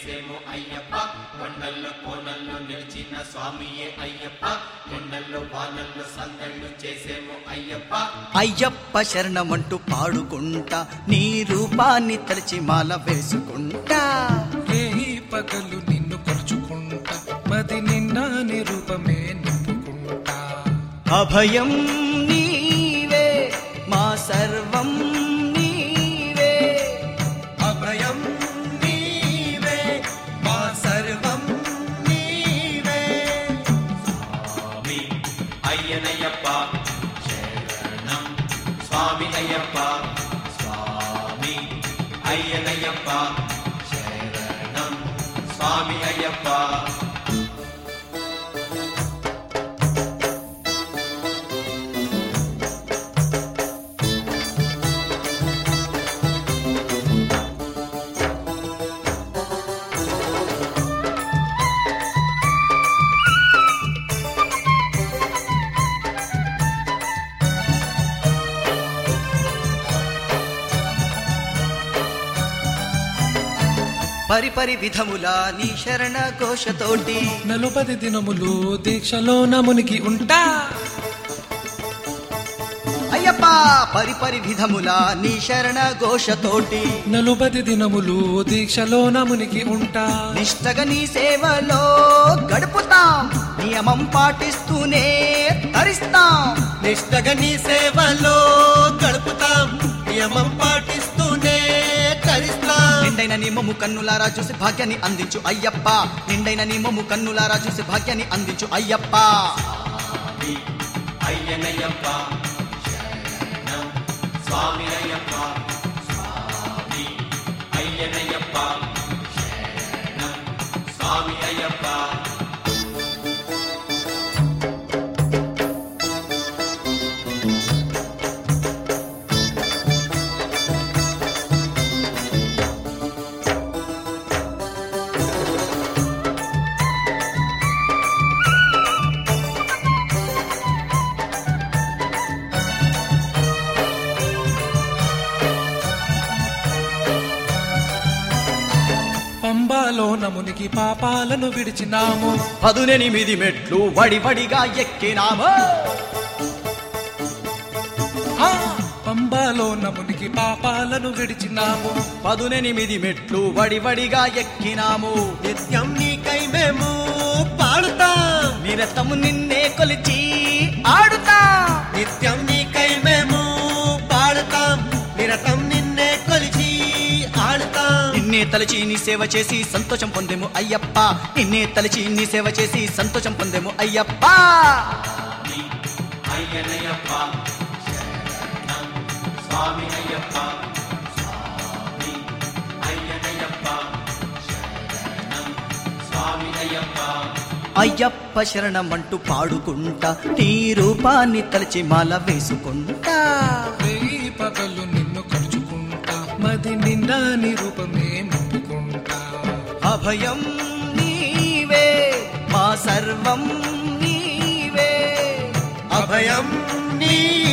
చేసేము అయ్యప్ప కొండల్లో కోనల్లో నిలిచిన స్వామియే అయ్యప్ప కొండల్లో వానల్లో సందళ్ళు చేసేము అయ్యప్ప అయ్యప్ప శరణమంటూ పాడుకుంటా నీ రూపాన్ని తలచి మాల వేసుకుంటా రేయి పగలు నిన్ను కొలుచుకుంటా మది నిన్న నీ రూపమే నింపుకుంటా అభయం నీవే మా సర్వం నీవే అభయం నీవే మా సర్వం నీవే స్వామి అయ్యనయ్యప్ప శరణం స్వామి అయ్యప్ప స్వామి అయ్యనయ్యప్ప శరణం స్వామి అయ్యప్ప పరిపరి విధములా నీ శరణ ఘోషతోటి నలుపది దినములు దీక్షలో నమునికి ఉంటా అయ్యప్ప పరిపరి విధములా నీ శరణ ఘోషతోటి నలుపది దినములు దీక్షలో నమునికి ఉంటా నిష్టగా నీ సేవలో గడుపుతాం నియమం పాటిస్తూనే తరిస్తాం నిష్టగా నీ సేవలో గడుపుతాం నియమం పాటిస్తూనే తరిస్తాం నిండైన నిమ్మము కన్నులారా చూసి భాగ్యాన్ని అందించు అయ్యప్ప నిండైన నిమ్మము కన్నులారా చూసి భాగ్యాన్ని అందించు అయ్యప్ప స్వామి అయ్యనయ్యప్ప శరణం స్వామి అయ్యప్ప స్వామి అయ్యనయ్యప్ప శరణం స్వామి అయ్యప్ప పంబాలో నమునికి పాపాలను విడిచినాము పదునెనిమిది మెట్లు వడివడిగా ఎక్కినాము ఆ! పంబాలో నమునికి పాపాలను విడిచినాము పదునెనిమిది మెట్లు వడివడిగా ఎక్కినాము నిత్యం నీకై మేము పాడుతాం నిరతము నిన్నే కొలిచి ఆడుతా నిత్యం నీకై మేము పాడుతాం నిరతం నిన్నే కొలిచి ఆడుతాం నిన్నే తలచి నీ సేవ చేసి సంతోషం పొందేము అయ్యప్ప నిన్నే తలచి నీ సేవ చేసి సంతోషం పొందేము అయ్యప్ప స్వామి అయ్యనయ్యప్ప శరణం స్వామి అయ్యప్ప స్వామి అయ్యనయ్యప్ప శరణం స్వామి అయ్యప్ప అయ్యప్ప శరణమంటూ పాడుకుంటా నీ రూపాన్ని తలచి మాల వేసుకుంటా రేయి పగలు నిన్ను కొలుచుకుంటా మది నిండా నీ రూపమే నింపుకుంటా అభయం నీవే మా సర్వం నీవే అభయం నీ